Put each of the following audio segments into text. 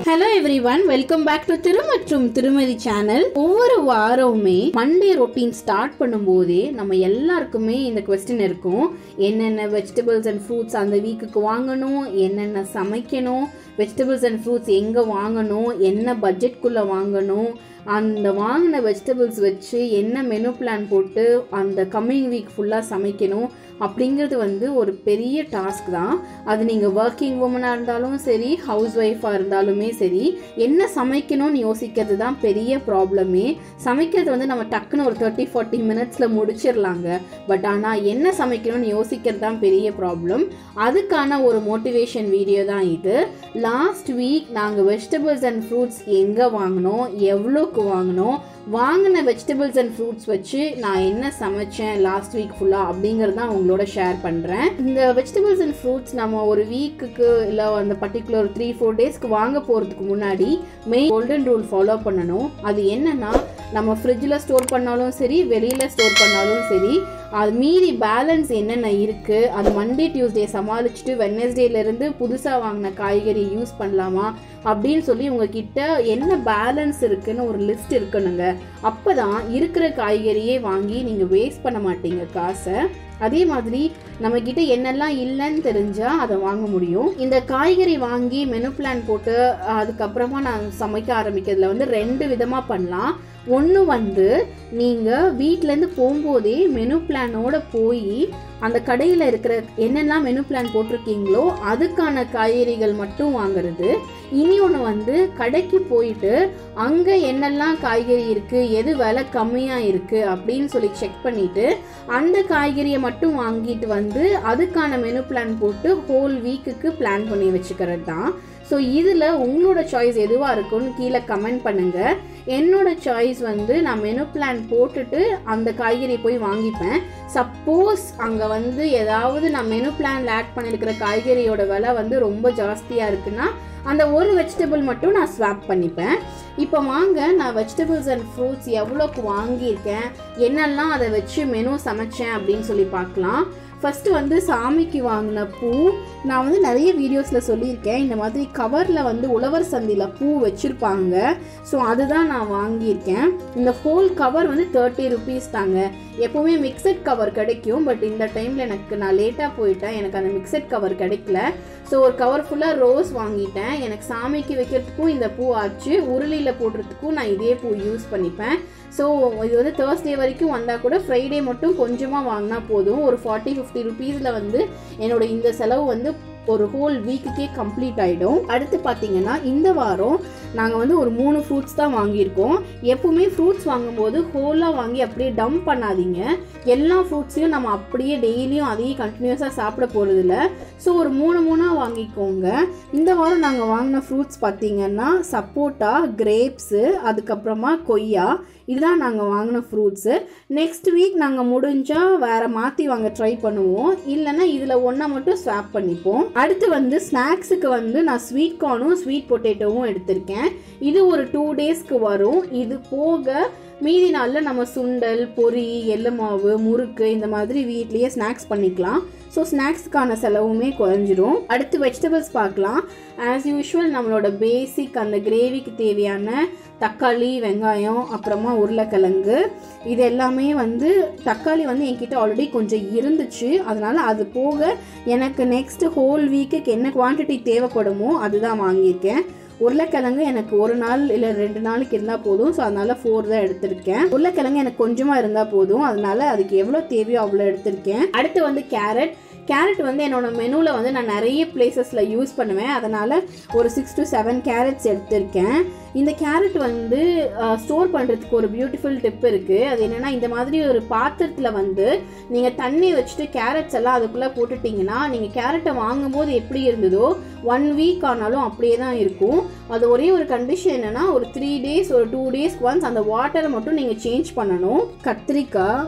hello everyone welcome back to திரு மற்றும் திருமதி சேனல் ஒவ்வொரு வாரமுமே மண்டே ரொட்டீன் ஸ்டார்ட் பண்ணும்போதே நம்ம எல்லாருக்குமே இந்த கொஸ்டின் இருக்கும் என்னென்ன வெஜிடபிள்ஸ் அண்ட் ஃப்ரூட்ஸ் அந்த வீக்குக்கு வாங்கணும் என்னென்ன சமைக்கணும் வெஜிடபிள்ஸ் அண்ட் ஃப்ரூட்ஸ் எங்கே வாங்கணும் என்ன பட்ஜெட்குள்ளே வாங்கணும் அந்த வாங்கின வெஜிடபிள்ஸ் வச்சு என்ன மெனு பிளான் போட்டு அந்த கம்மிங் வீக் ஃபுல்லாக சமைக்கணும் அப்படிங்கிறது வந்து ஒரு பெரிய டாஸ்க் தான் அது நீங்கள் ஒர்க்கிங் உமனாக இருந்தாலும் சரி ஹவுஸ் ஒய்ஃபாக இருந்தாலுமே சரி என்ன சமைக்கணும்னு யோசிக்கிறது தான் பெரிய ப்ராப்ளமே சமைக்கிறது வந்து நம்ம டக்குன்னு ஒரு தேர்ட்டி ஃபார்ட்டி மினிட்ஸில் முடிச்சிடலாங்க பட் ஆனால் என்ன சமைக்கணும்னு யோசிக்கிறது தான் பெரிய ப்ராப்ளம் அதுக்கான ஒரு மோட்டிவேஷன் வீடியோ தான் இது லாஸ்ட் வீக் நாங்கள் வெஜிடபிள்ஸ் அண்ட் ஃப்ரூட்ஸ் எங்கே வாங்கினோம் எவ்வளோக்கு வாங்கினோம் வாங்கின வெஜிடபிள்ஸ் அண்ட் ஃப்ரூட்ஸ் வச்சு நான் என்ன சமைச்சேன் லாஸ்ட் வீக் ஃபுல்லாக அப்படிங்கிறது தான் உங்களோட ஷேர் பண்ணுறேன் இந்த வெஜிடபிள்ஸ் அண்ட் ஃப்ரூட்ஸ் நம்ம ஒரு வீக்குக்கு இல்லை அந்த பர்டிகுலர் த்ரீ ஃபோர் டேஸ்க்கு வாங்க போகிறதுக்கு முன்னாடி மெயின் கோல்டன் ரூல் ஃபாலோ பண்ணணும் அது என்னன்னா நம்ம ஃப்ரிட்ஜில் ஸ்டோர் பண்ணாலும் சரி வெளியில் ஸ்டோர் பண்ணாலும் சரி அது மீறி பேலன்ஸ் என்னென்ன இருக்குது அது மண்டே டியூஸ்டே சமாளிச்சுட்டு வெட்னஸ்டேலேருந்து புதுசாக வாங்கின காய்கறி யூஸ் பண்ணலாமா அப்படின்னு சொல்லி உங்ககிட்ட என்ன பேலன்ஸ் இருக்குன்னு ஒரு லிஸ்ட் இருக்கணுங்க அப்போ தான் இருக்கிற காய்கறியே வாங்கி நீங்கள் வேஸ்ட் பண்ண மாட்டீங்க காசை அதே மாதிரி நம்மக்கிட்ட என்னெல்லாம் இல்லைன்னு தெரிஞ்சால் அதை வாங்க முடியும் இந்த காய்கறி வாங்கி மெனு பிளான் போட்டு அதுக்கப்புறமா நான் சமைக்க ஆரம்பிக்கிறதுல வந்து ரெண்டு விதமாக பண்ணலாம் ஒன்று வந்து நீங்கள் வீட்டிலேருந்து போகும்போதே மெனு பிளானோட போய் அந்த கடையில் இருக்கிற என்னெல்லாம் மெனு பிளான் போட்டிருக்கீங்களோ அதுக்கான காய்கறிகள் மட்டும் வாங்குறது இனி ஒன்று வந்து கடைக்கு போயிட்டு அங்கே என்னெல்லாம் காய்கறி இருக்குது எது விலை கம்மியாக இருக்குது அப்படின்னு சொல்லி செக் பண்ணிவிட்டு அந்த காய்கறியை மட்டும் வாங்கிட்டு வந்து அதுக்கான மெனு பிளான் போட்டு ஹோல் வீக்குக்கு பிளான் பண்ணி வச்சுக்கிறது தான் ஸோ இதில் உங்களோட சாய்ஸ் எதுவாக இருக்கும்னு கீழே கமெண்ட் பண்ணுங்கள் என்னோட சாய்ஸ் வந்து நான் மெனு பிளான் போட்டுட்டு அந்த காய்கறி போய் வாங்கிப்பேன் சப்போஸ் அங்கே வந்து ஏதாவது நான் மெனு பிளானில் ஆட் பண்ணியிருக்கிற காய்கறியோட விலை வந்து ரொம்ப ஜாஸ்தியாக இருக்குன்னா அந்த ஒரு வெஜிடபிள் மட்டும் நான் ஸ்வாப் பண்ணிப்பேன் இப்போ வாங்க நான் வெஜிடபிள்ஸ் அண்ட் ஃப்ரூட்ஸ் எவ்வளோக்கு வாங்கியிருக்கேன் என்னெல்லாம் அதை வச்சு மெனு சமைச்சேன் அப்படின்னு சொல்லி பார்க்கலாம் ஃபஸ்ட்டு வந்து சாமிக்கு வாங்கின பூ நான் வந்து நிறைய வீடியோஸில் சொல்லியிருக்கேன் இந்த மாதிரி கவரில் வந்து உழவர் சந்தையில் பூ வச்சுருப்பாங்க ஸோ அதுதான் நான் வாங்கியிருக்கேன் இந்த ஹோல் கவர் வந்து தேர்ட்டி ருபீஸ் தாங்க எப்போவுமே மிக்சட் கவர் கிடைக்கும் பட் இந்த டைமில் எனக்கு நான் லேட்டாக போயிட்டேன் எனக்கு அந்த மிக்சட் கவர் கிடைக்கல ஸோ ஒரு கவர் ஃபுல்லாக ரோஸ் வாங்கிட்டேன் எனக்கு சாமிக்கு வைக்கிறதுக்கும் இந்த பூ ஆச்சு உருளியில் போடுறதுக்கும் நான் இதே பூ யூஸ் பண்ணிப்பேன் ஸோ இது வந்து தேர்ஸ்டே வரைக்கும் வந்தால் கூட ஃப்ரைடே மட்டும் கொஞ்சமாக வாங்கினா போதும் ஒரு ஃபார்ட்டி ஃபிஃப்டி ருபீஸில் வந்து என்னோட இந்த செலவு வந்து ஒரு ஹோல் வீக்குக்கே கம்ப்ளீட் ஆகிடும் அடுத்து பார்த்தீங்கன்னா இந்த வாரம் நாங்கள் வந்து ஒரு மூணு ஃப்ரூட்ஸ் தான் வாங்கியிருக்கோம் எப்பவுமே ஃப்ரூட்ஸ் வாங்கும்போது ஹோலாக வாங்கி அப்படியே டம்ப் பண்ணாதீங்க எல்லா ஃப்ரூட்ஸையும் நம்ம அப்படியே டெய்லியும் அதையே கண்டினியூஸாக சாப்பிட போகிறதில்ல ஸோ ஒரு மூணு மூணாக வாங்கிக்கோங்க இந்த வாரம் நாங்கள் வாங்கின ஃப்ரூட்ஸ் பார்த்தீங்கன்னா சப்போட்டா கிரேப்ஸு அதுக்கப்புறமா கொய்யா இதுதான் நாங்கள் வாங்கின ஃப்ரூட்ஸு நெக்ஸ்ட் வீக் நாங்கள் முடிஞ்சால் வேறு மாற்றி வாங்க ட்ரை பண்ணுவோம் இல்லைன்னா இதில் ஒன்றை மட்டும் ஸ்வாப் பண்ணிப்போம் அடுத்து வந்து ஸ்நாக்ஸுக்கு வந்து நான் ஸ்வீட் கார்னும் ஸ்வீட் பொட்டேட்டோவும் எடுத்திருக்கேன் இது ஒரு டூ டேஸ்க்கு வரும் இது போக மீதி நாளில் நம்ம சுண்டல் பொரி எள்ளு மாவு முறுக்கு இந்த மாதிரி வீட்லேயே ஸ்நாக்ஸ் பண்ணிக்கலாம் ஸோ ஸ்நாக்ஸ்க்கான செலவுமே குறைஞ்சிரும் அடுத்து வெஜிடபிள்ஸ் பார்க்கலாம் ஆஸ் யூஷுவல் நம்மளோட பேசிக் அந்த கிரேவிக்கு தேவையான தக்காளி வெங்காயம் அப்புறமா உருளைக்கிழங்கு இது எல்லாமே வந்து தக்காளி வந்து என்கிட்ட ஆல்ரெடி கொஞ்சம் இருந்துச்சு அதனால் அது போக எனக்கு நெக்ஸ்ட் ஹோல் வீக்குக்கு என்ன குவான்டிட்டி தேவைப்படுமோ அதுதான் வாங்கியிருக்கேன் உருளைக்கிழங்கு எனக்கு ஒரு நாள் இல்லை ரெண்டு நாளைக்கு இருந்தால் போதும் ஸோ அதனால் ஃபோர் தான் எடுத்திருக்கேன் உருளைக்கிழங்கு எனக்கு கொஞ்சமாக இருந்தால் போதும் அதனால அதுக்கு எவ்வளோ தேவையோ அவ்வளோ எடுத்திருக்கேன் அடுத்து வந்து கேரட் கேரட் வந்து என்னோட மெனுவில் வந்து நான் நிறைய பிளேசஸில் யூஸ் பண்ணுவேன் அதனால் ஒரு சிக்ஸ் டு செவன் கேரட்ஸ் எடுத்திருக்கேன் இந்த கேரட் வந்து ஸ்டோர் பண்ணுறதுக்கு ஒரு பியூட்டிஃபுல் டிப் இருக்குது அது என்னென்னா இந்த மாதிரி ஒரு பாத்திரத்தில் வந்து நீங்கள் தண்ணி வச்சுட்டு கேரட்ஸ் எல்லாம் அதுக்குள்ளே போட்டுட்டிங்கன்னா நீங்கள் கேரட்டை வாங்கும்போது எப்படி இருந்ததோ ஒன் வீக் ஆனாலும் அப்படியே தான் இருக்கும் அது ஒரே ஒரு கண்டிஷன் என்னென்னா ஒரு த்ரீ டேஸ் ஒரு டூ டேஸ்க்கு ஒன்ஸ் அந்த வாட்டரை மட்டும் நீங்கள் சேஞ்ச் பண்ணணும் கத்திரிக்காய்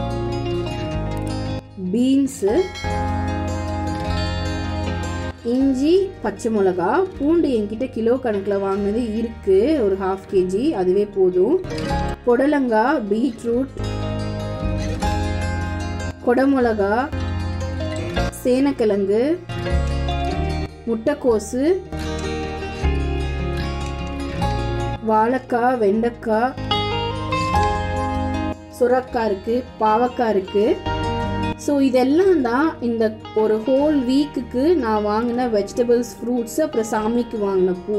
பீன்ஸு இஞ்சி பச்சை மிளகா பூண்டு என்கிட்ட கிலோ கணக்கில் வாங்கினது இருக்குது ஒரு ஹாஃப் கேஜி அதுவே போதும் புடலங்காய் பீட்ரூட் கொடமிளகா சேனக்கிழங்கு முட்டைக்கோசு வாழைக்காய் வெண்டைக்காய் சுரக்காய் இருக்குது பாவக்காய் இருக்குது ஸோ இதெல்லாம் தான் இந்த ஒரு ஹோல் வீக்குக்கு நான் வாங்கின வெஜிடபிள்ஸ் ஃப்ரூட்ஸ் அப்புறம் சாமிக்கு வாங்கின பூ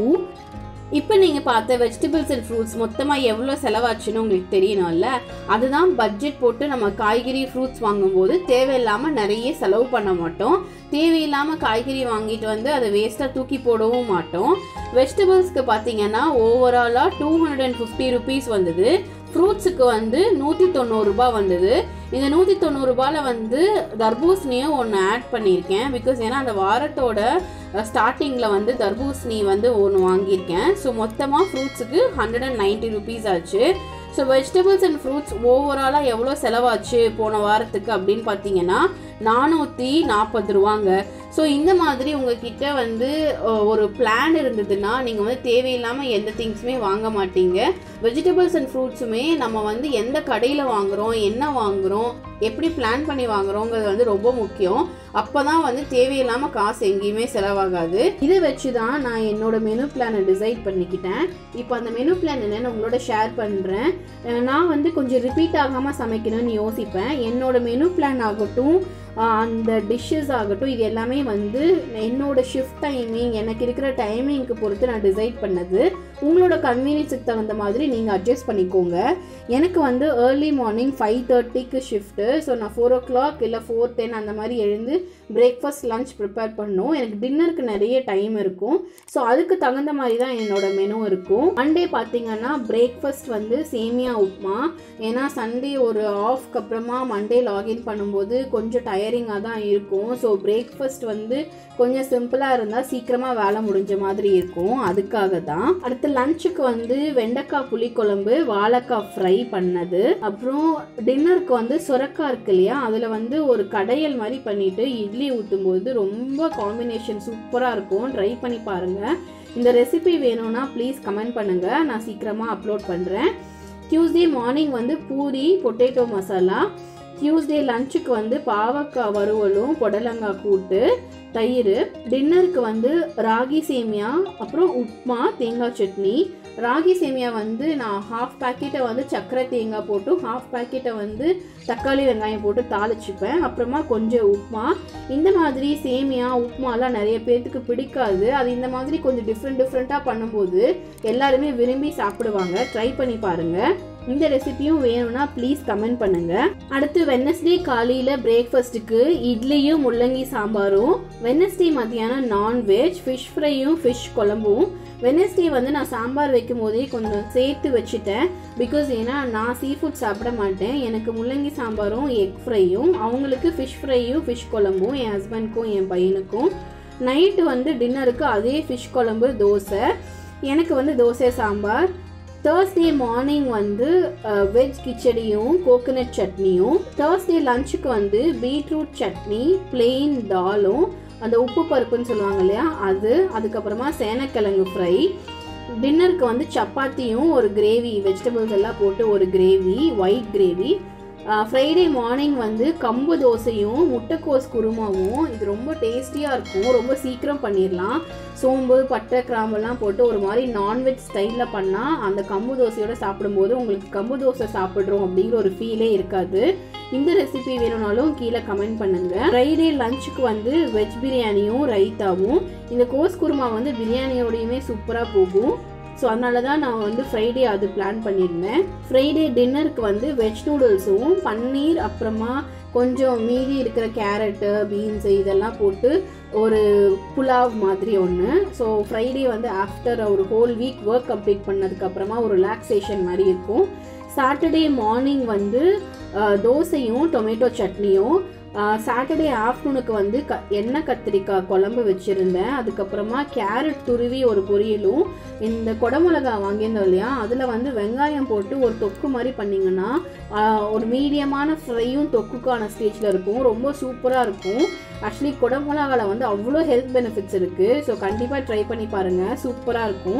இப்போ நீங்கள் பார்த்த வெஜிடபிள்ஸ் அண்ட் ஃப்ரூட்ஸ் மொத்தமாக எவ்வளோ செலவாச்சுன்னு உங்களுக்கு தெரியணும்ல அதுதான் பட்ஜெட் போட்டு நம்ம காய்கறி ஃப்ரூட்ஸ் வாங்கும்போது தேவையில்லாமல் நிறைய செலவு பண்ண மாட்டோம் தேவையில்லாமல் காய்கறி வாங்கிட்டு வந்து அதை வேஸ்ட்டாக தூக்கி போடவும் மாட்டோம் வெஜிடபிள்ஸ்க்கு பார்த்தீங்கன்னா ஓவராலாக two hundred and fifty rupees வந்தது ஃப்ரூட்ஸுக்கு வந்து நூற்றி தொண்ணூறுரூபா வந்தது இந்த நூற்றி தொண்ணூறுரூபாவில் வந்து தர்பூசணியும் ஒன்று ஆட் பண்ணியிருக்கேன் பிகாஸ் ஏன்னா அந்த வாரத்தோட ஸ்டார்டிங்கில் வந்து தர்பூசணி வந்து ஒன்று வாங்கியிருக்கேன் ஸோ மொத்தமாக ஃப்ரூட்ஸுக்கு ஹண்ட்ரட் அண்ட் நைன்ட்டி ருபீஸ் ஆச்சு ஸோ வெஜிடபிள்ஸ் அண்ட் ஃப்ரூட்ஸ் ஓவராலாக எவ்வளோ செலவாச்சு போன வாரத்துக்கு அப்படின்னு பார்த்தீங்கன்னா நானூற்றி நாற்பது ரூபாங்க ஸோ இந்த மாதிரி உங்ககிட்ட வந்து அஹ், ஒரு பிளான் இருந்ததுன்னா நீங்கள் வந்து தேவையில்லாமல் எந்த திங்ஸுமே வாங்க மாட்டீங்க வெஜிடபிள்ஸ் அண்ட் ஃப்ரூட்ஸுமே நம்ம வந்து எந்த கடையில் வாங்குகிறோம் என்ன வாங்குகிறோம் எப்படி பிளான் பண்ணி வாங்குறோங்கிறது வந்து ரொம்ப முக்கியம் அப்போ தான் வந்து தேவையில்லாமல் காசு எங்கேயுமே செலவாகாது இதை வச்சு தான் நான் என்னோட மெனு பிளானை டிசைட் பண்ணிக்கிட்டேன் இப்போ அந்த மெனு பிளான் என்னன்னு உங்களோட ஷேர் பண்ணுறேன் நான் வந்து கொஞ்சம் ரிப்பீட் ஆகாமல் சமைக்கணும்னு யோசிப்பேன் என்னோட மெனு பிளான் ஆகட்டும் ஆஹ் அந்த டிஷ்ஷஸ் ஆகட்டும் இது எல்லாமே வந்து என்னோட ஷிஃப்ட் டைமிங் எனக்கு இருக்கிற டைமிங்க்கு பொறுத்து நான் டிசைட் பண்ணது உங்களோட கன்வீனியன்ஸுக்கு தகுந்த மாதிரி நீங்கள் அட்ஜஸ்ட் பண்ணிக்கோங்க எனக்கு வந்து ஏர்லி மார்னிங் ஃபைவ் தேர்ட்டிக்கு ஷிஃப்ட்டு ஸோ நான் ஃபோர் ஓ கிளாக் இல்லை ஃபோர் டென் அந்த மாதிரி எழுந்து பிரேக்ஃபாஸ்ட் லஞ்ச் ப்ரிப்பேர் பண்ணணும் எனக்கு டின்னருக்கு நிறைய டைம் இருக்கும் ஸோ அதுக்கு தகுந்த மாதிரி தான் என்னோட மெனு இருக்கும் மண்டே பார்த்தீங்கன்னா பிரேக்ஃபாஸ்ட் வந்து சேமியா உப்புமா ஏன்னா சண்டே ஒரு ஆஃப்க்கு அப்புறமா மண்டே லாகின் பண்ணும்போது கொஞ்சம் டயரிங்காக தான் இருக்கும் ஸோ பிரேக்ஃபாஸ்ட் வந்து கொஞ்சம் சிம்பிளாக இருந்தால் சீக்கிரமாக வேலை முடிஞ்ச மாதிரி இருக்கும் அதுக்காக தான் அடுத்து லஞ்சுக்கு வந்து வெண்டைக்காய் புளிக்குழம்பு வாழைக்காய் ஃப்ரை பண்ணது அப்புறம் டின்னருக்கு வந்து சுரக்காய் இருக்கு இல்லையா அதில் வந்து ஒரு கடையல் மாதிரி பண்ணிட்டு இட்லி ஊற்றும் போது ரொம்ப காம்பினேஷன் சூப்பராக இருக்கும் ட்ரை பண்ணி பாருங்கள் இந்த ரெசிபி வேணும்னா ப்ளீஸ் கமெண்ட் பண்ணுங்கள் நான் சீக்கிரமாக அப்லோட் பண்ணுறேன் டியூஸ்டே மார்னிங் வந்து பூரி பொட்டேட்டோ மசாலா டியூஸ்டே லஞ்சுக்கு வந்து பாவக்காய் வறுவலும் புடலங்காய் கூட்டு தயிர் டின்னருக்கு வந்து ராகி சேமியா அப்புறம் உப்மா தேங்காய் சட்னி ராகி சேமியா வந்து நான் ஹாஃப் பேக்கெட்டை வந்து சக்கரை தேங்காய் போட்டு ஹாஃப் பேக்கெட்டை வந்து தக்காளி வெங்காயம் போட்டு தாளிச்சுப்பேன் அப்புறமா கொஞ்சம் உப்மா இந்த மாதிரி சேமியா உப்மாலாம் நிறைய பேர்த்துக்கு பிடிக்காது அது இந்த மாதிரி கொஞ்சம் டிஃப்ரெண்ட் டிஃப்ரெண்ட்டாக பண்ணும்போது எல்லாருமே விரும்பி சாப்பிடுவாங்க ட்ரை பண்ணி பாருங்கள் இந்த ரெசிபியும் வேணும்னா ப்ளீஸ் கமெண்ட் பண்ணுங்க அடுத்து வெனஸ்டே காலையில் பிரேக்ஃபாஸ்ட்டுக்கு இட்லியும் முள்ளங்கி சாம்பாரும் வெனஸ்டே மத்தியானம் நான்வெஜ் ஃபிஷ் ஃப்ரையும் ஃபிஷ் குழம்பும் வெனஸ்டே வந்து நான் சாம்பார் வைக்கும் போதே கொஞ்சம் சேர்த்து வச்சுட்டேன் பிகாஸ் ஏன்னா நான் சீ ஃபுட் சாப்பிட மாட்டேன் எனக்கு முள்ளங்கி சாம்பாரும் எக் ஃப்ரையும் அவங்களுக்கு ஃபிஷ் ஃப்ரையும் ஃபிஷ் குழம்பும் என் ஹஸ்பண்ட்க்கும் என் பையனுக்கும் நைட்டு வந்து டின்னருக்கு அதே ஃபிஷ் குழம்பு தோசை எனக்கு வந்து தோசை சாம்பார் தேர்ஸ்டே மார்னிங் வந்து வெஜ் கிச்சடியும் கோகனட் சட்னியும் தேர்ஸ்டே லஞ்சுக்கு வந்து பீட்ரூட் சட்னி பிளெயின் தாலும் அந்த உப்பு பருப்புன்னு சொல்லுவாங்க இல்லையா அது அதுக்கப்புறமா சேனக்கிழங்கு ஃப்ரை டின்னருக்கு வந்து சப்பாத்தியும் ஒரு கிரேவி வெஜிடபிள்ஸ் எல்லாம் போட்டு ஒரு gravy white gravy Friday morning வந்து கம்பு தோசையும் முட்டைக்கோஸ் குருமாவும் இது ரொம்ப டேஸ்டியாக இருக்கும் ரொம்ப சீக்கிரம் பண்ணிடலாம் சோம்பு பட்டை கிராம்பெல்லாம் போட்டு ஒரு மாதிரி நான்வெஜ் ஸ்டைலில் பண்ணால் அந்த கம்பு தோசையோட சாப்பிடும்போது உங்களுக்கு கம்பு தோசை சாப்பிட்றோம் அப்படிங்கிற ஒரு ஃபீலே இருக்காது இந்த ரெசிபி வேணும்னாலும் கீழே கமெண்ட் பண்ணுங்க ஃப்ரைடே லஞ்சுக்கு வந்து வெஜ் பிரியாணியும் ரைத்தாவும் இந்த கோஸ் குருமா வந்து பிரியாணியோடையுமே சூப்பராக போகும் ஸோ அதனால தான் நான் வந்து ஃப்ரைடே அது பிளான் பண்ணியிருந்தேன் ஃப்ரைடே டின்னருக்கு வந்து வெஜ் நூடுல்ஸும் பன்னீர் அப்புறமா கொஞ்சம் மீதி இருக்கிற கேரட்டு பீன்ஸு இதெல்லாம் போட்டு ஒரு புலாவ் மாதிரி ஒன்று ஸோ ஃப்ரைடே வந்து ஆஃப்டர் ஒரு ஹோல் வீக் ஒர்க் கம்ப்ளீட் பண்ணதுக்கப்புறமா ஒரு ரிலாக்ஸேஷன் மாதிரி இருக்கும் சாட்டர்டே மார்னிங் வந்து அஹ், தோசையும் டொமேட்டோ சட்னியும் சாட்டர்டே ஆஃப்டர்நூனுக்கு வந்து க எண்ணெய் கத்திரிக்காய் குழம்பு வச்சுருந்தேன் அதுக்கப்புறமா கேரட் துருவி ஒரு பொரியலும் இந்த குடமிளகா வாங்கியிருந்தோம் இல்லையா அதில் வந்து வெங்காயம் போட்டு ஒரு தொக்கு மாதிரி பண்ணிங்கன்னா ஆஹ், ஒரு மீடியமான ஃப்ரையும் தொக்குக்கான ஸ்டேஜில் இருக்கும் ரொம்ப சூப்பராக இருக்கும் ஆக்சுவலி குடமிளகாவில் வந்து அவ்வளோ ஹெல்த் பெனிஃபிட்ஸ் இருக்குது ஸோ கண்டிப்பாக ட்ரை பண்ணி பாருங்கள் சூப்பராக இருக்கும்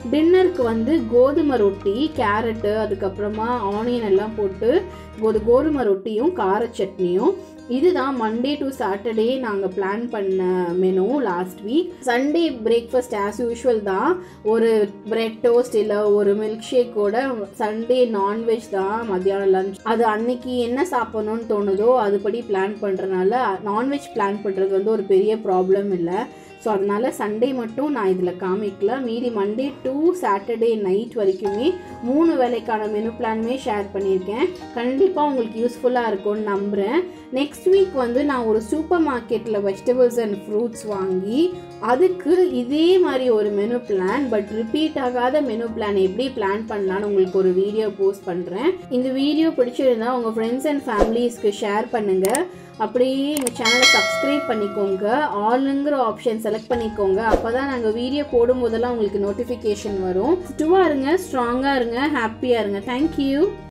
டின்னருக்கு வந்து கோதுமை ரொட்டி கேரட்டு அதுக்கப்புறமா ஆனியன் எல்லாம் போட்டு ஒரு கோதுமை ரொட்டியும் கார சட்னியும் இதுதான் மண்டே டு சாட்டர்டே நாங்கள் பிளான் பண்ண menu last week Sunday breakfast as usual தான் ஒரு பிரெட் டோஸ்ட் இல்லை ஒரு மில்க் ஷேக்கோட சண்டே நான்வெஜ் தான் மத்தியானம் லஞ்ச் அது அன்னைக்கு என்ன சாப்பிடணும்னு தோணுதோ அதுபடி பிளான் பண்ணுறனால நான்வெஜ் பிளான் பண்ணுறது வந்து ஒரு பெரிய ப்ராப்ளம் இல்லை ஸோ அதனால சண்டே மட்டும் நான் இதில் காமிக்கல மீதி மண்டே டு சாட்டர்டே நைட் வரைக்குமே மூணு வேலைக்கான மெனு பிளானுமே ஷேர் பண்ணியிருக்கேன் கண்டிப்பாக உங்களுக்கு யூஸ்ஃபுல்லாக இருக்கும்னு நம்புகிறேன் நெக்ஸ்ட் வீக் வந்து நான் ஒரு சூப்பர் மார்க்கெட்டில் வெஜிடபிள்ஸ் அண்ட் ஃப்ரூட்ஸ் வாங்கி அதுக்கு இதே மாதிரி ஒரு மெனு பிளான் பட் ரிப்பீட் ஆகாத மெனு பிளான் எப்படி பிளான் பண்ணலான்னு உங்களுக்கு ஒரு வீடியோ போஸ்ட் பண்ணுறேன் இந்த வீடியோ பிடிச்சிருந்தா உங்கள் ஃப்ரெண்ட்ஸ் அண்ட் ஃபேமிலிஸ்க்கு ஷேர் பண்ணுங்கள் அப்படியே எங்கள் சேனலை சப்ஸ்கிரைப் பண்ணிக்கோங்க ஆளுங்கிற ஆப்ஷன் செலக்ட் பண்ணிக்கோங்க அப்போ தான் நாங்கள் வீடியோ போடும்போதெல்லாம் உங்களுக்கு நோட்டிஃபிகேஷன் வரும் ஸ்டுவாக இருங்க ஸ்ட்ராங்காக இருங்க ஹாப்பியாக இருங்க தேங்க்யூ